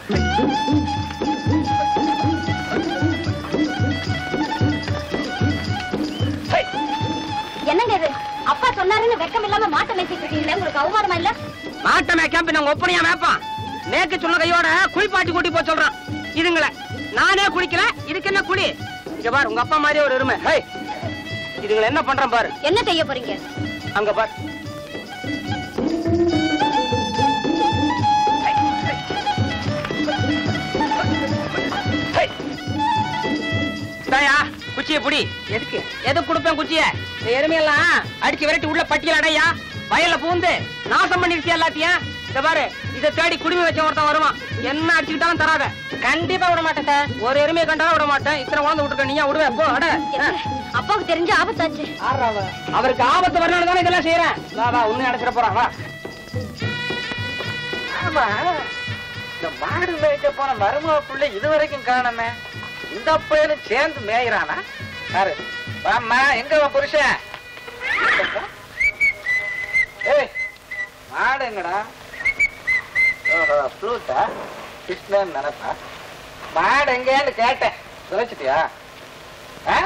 என்னங்க இது அப்பா சொன்னாருன்னு வெக்கம் இல்லாம மாட்ட மேய்ச்சிட்டு இருக்கீங்களே உங்களுக்கு அவமானமா இல்ல மாட்டை மேய்க்காம நாங்க ஒப்பனையா மேய்ப்பான் மேய்க்க சொன்ன கையோட குளிப்பாட்டி கூட்டி போய் சொல்றான் இதுங்கள நானே குளிக்கல இதுக்கு என்ன குளி இங்க பாரு உங்க அப்பா மாதிரி ஒரு எருமை ஹேய் இதுங்களை என்ன பண்றேன் பாரு என்ன செய்ய போறீங்க அங்க பாரு தாயா குச்சியை புடி எதுக்கு எதுக்கு கொடுப்பேன் குச்சிய இந்த எருமையெல்லாம் அடிச்சு விரட்டி உள்ள பட்டியல் அடையா வயல்ல பூந்து நாசம் பண்ணிருச்சு எல்லாத்தையும் இத பாரு இத தேடி குடுமி வச்ச ஒருத்தன் வருவான் என்ன அடிச்சுக்கிட்டாலும் தராத கண்டிப்பா விட மாட்டேன் சார் ஒரு எருமையை கண்டாலும் விட மாட்டேன் இத்தனை குழந்தை விட்டுருக்க நீயா விடுவேன் போ அட அப்பாவுக்கு தெரிஞ்ச ஆபத்தாச்சு அவருக்கு ஆபத்து வரணும் தானே இதெல்லாம் செய்யறேன் வா வா உன்னை அடைச்சிட போறான் வா ஆமா இந்த மாடு மேய்க்க போன மருமக பிள்ளை இது வரைக்கும் காணமே இந்த பையனும் சேர்ந்து மேயிறானா யாரு வாம்மா எங்க உன் புருஷன் ஏய் மாடு எங்கடா ஓஹோ ஃப்ளூட்டா கிருஷ்ணன் நினைப்பா மாடு எங்கேன்னு கேட்டேன் தொலைச்சிட்டியா ஆ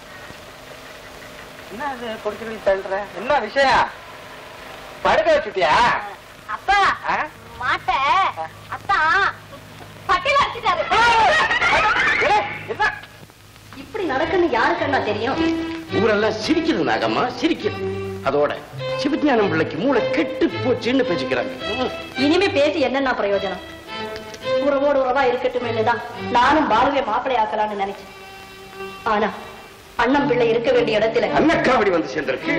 என்ன அது குடிச்சு தள்ளுற என்ன விஷயம் படுக்க வச்சுட்டியா அப்பா ஆ? மாட்ட அத்தா பட்டியல அடிச்சிட்டாரு ஏய், என்ன இப்படி நடக்குன்னு யாருக்கண்ணா தெரியும் ஊரெல்லாம் சிரிக்குது நாகம்மா சிரிக்குது அதோட சிவஞானம் பிள்ளைக்கு மூளை கெட்டு போச்சுன்னு பேசிக்கிறாங்க ம். இனிமே பேசி என்னென்ன பிரயோஜனம் உறவோடு உறவா இருக்கட்டும் தான் நானும் பாலுவை மாப்பிளை ஆக்கலாம்னு நினைச்சேன் ஆனா அண்ணன் பிள்ளை இருக்க வேண்டிய இடத்துல அன்னக்காவடி வந்து சேர்ந்திருக்கு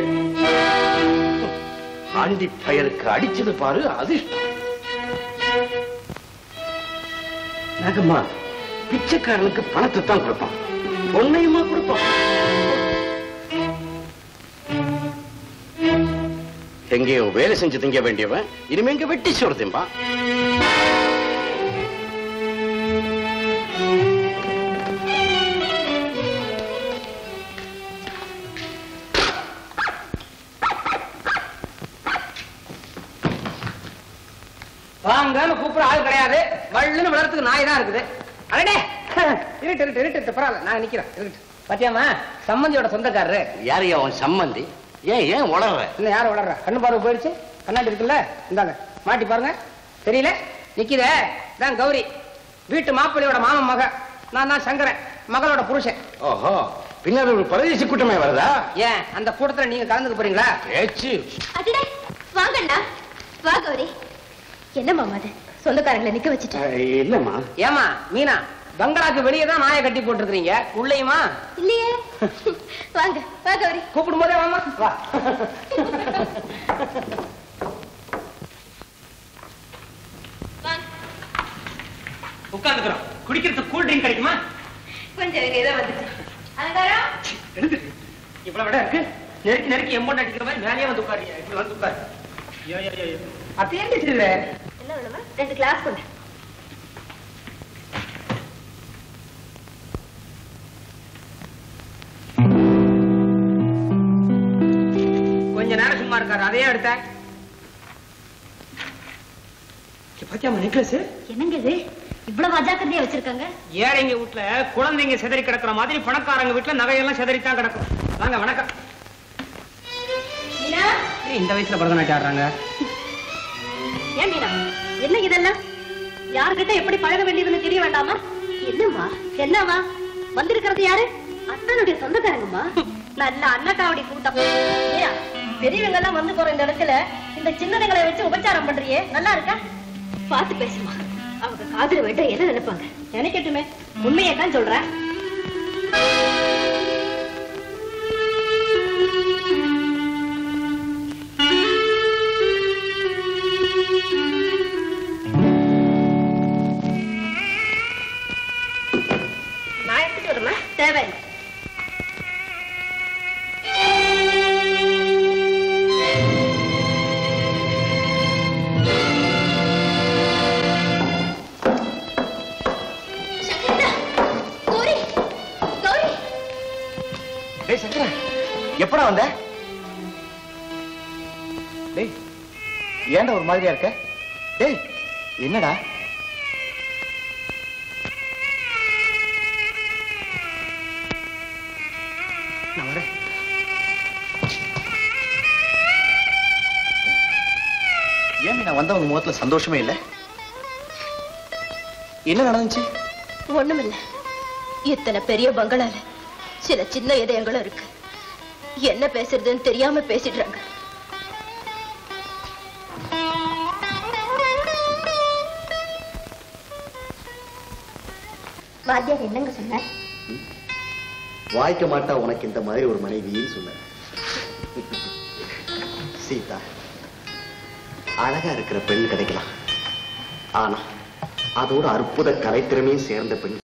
ஆண்டி பயலுக்கு அடிச்சது பாரு அதிர்ஷ்டம் நாகம்மா பிச்சைக்காரனுக்கு பணத்தை தான் கொடுப்பான் பொண்ணையுமா கொடுப்பான் எங்கேயோ வேலை செஞ்சு திங்க வேண்டியவன் இனிமே இங்க வெட்டி சோறு திம்பான் வாங்கன்னு கூப்பிட ஆள் கிடையாது வள்ளுன்னு வளர்த்துக்கு நாய் தான் இருக்குது அடடே இருட்டு இருட்டு இருட்டு இருட்டு பரவாயில்ல நான் நிக்கிறேன் இருட்டு பாத்தியாமா சம்மந்தியோட சொந்தக்காரரு யாரையா அவன் சம்மந்தி ஏன் ஏன் உளர்ற இன்னும் யாரும் வளர்றா கண்ணு பார்வை போயிடுச்சு கண்ணாடி இருக்குல்ல இந்தாங்க மாட்டி பாருங்க தெரியல நிக்குதே தான் கௌரி வீட்டு மாப்பிள்ளையோட மாமன் மக நான் தான் சங்கரன் மகளோட புருஷன் ஓஹோ பின்னாடி ஒரு பரதேசி கூட்டமே வருதா ஏன் அந்த கூட்டத்துல நீங்க கலந்துக்க போறீங்களா பேச்சு அடடே வாங்கண்ணா வா கௌரி என்ன மாமா அது சொந்தக்காரங்களை நிக்க வச்சுட்டு அஹ், இல்லம்மா ஏமா மீனா பங்களாக்கு வெளியே தான் நாயை கட்டி போட்டுருக்கீங்க உள்ளேயுமா இல்லையே வாங்க வா கௌரி கூப்பிடும் போதே வாமா வா உட்காந்துக்கிறோம் குடிக்கிறதுக்கு கூல் ட்ரிங்க் கிடைக்குமா கொஞ்சம் இருங்க இதை வந்துச்சு அலங்காரம் எழுந்துட்டு இவ்வளவு விட இருக்கு நெருக்கி நெருக்கி எம்மோண்ட் அடிக்கிற மாதிரி மேலேயே வந்து உட்காரு இப்படி வந்து உட்காரு ஐயோ, ஐயோ, ஐயோ. அது ஏன் செய்யுது என்ன வேணுமா ரெண்டு கிளாஸ் கொண்டு கொஞ்ச நேரம் சும்மா இருக்காரு அதையே எடுத்தேன் பத்தியாமா நெக்லஸ் என்னங்க இது இவ்வளவு அஜாக்கிரதையா வச்சிருக்காங்க ஏழைங்க வீட்டுல குழந்தைங்க சிதறி கிடக்குற மாதிரி பணக்காரங்க வீட்டுல நகையெல்லாம் சிதறித்தான் கிடக்கும் வாங்க வணக்கம் மீனா ஏன் இந்த வயசுல பரதநாட்டியம் ஆடுறாங்க ஏன் மீனா என்ன இதெல்லாம் யார்கிட்ட எப்படி பழக வேண்டியதுன்னு தெரிய வேண்டாமா என்னம்மா என்னம்மா வந்திருக்கிறது யாரு அத்தனுடைய சொந்தக்காரங்கம்மா நல்ல அன்னக்காவடி கூட்டம் ஏயா பெரியவங்க எல்லாம் வந்து போற இந்த இடத்துல இந்த சின்னதுங்களை வச்சு உபச்சாரம் பண்றியே நல்லா இருக்கா பார்த்து பேசுமா அவங்க காதுல விட்ட என்ன நினைப்பாங்க நினைக்கட்டுமே உண்மையை தான் சொல்றேன் நான் எடுத்துட்டு வரமா தேவை கௌரி கௌரி டேய் சங்கரா எப்படா வந்த டேய் ஏன்டா ஒரு மாதிரியா இருக்க டேய் என்னடா நான் வரேன் ஏன் நான் வந்தவங்க முகத்துல சந்தோஷமே இல்லை என்ன நடந்துச்சு ஒண்ணுமில்ல இத்தனை பெரிய பங்களால சில சின்ன இதயங்களும் இருக்கு என்ன பேசுறதுன்னு தெரியாம பேசிடுறாங்க வாத்தியார் என்னங்க சொன்னார் வாய்க்க மாட்டா உனக்கு இந்த மாதிரி ஒரு மனைவின்னு சொன்ன சீதா அழகா இருக்கிற பெண் கிடைக்கலாம் ஆனா அதோட அற்புத கலைத்திறமையும் சேர்ந்த பெண்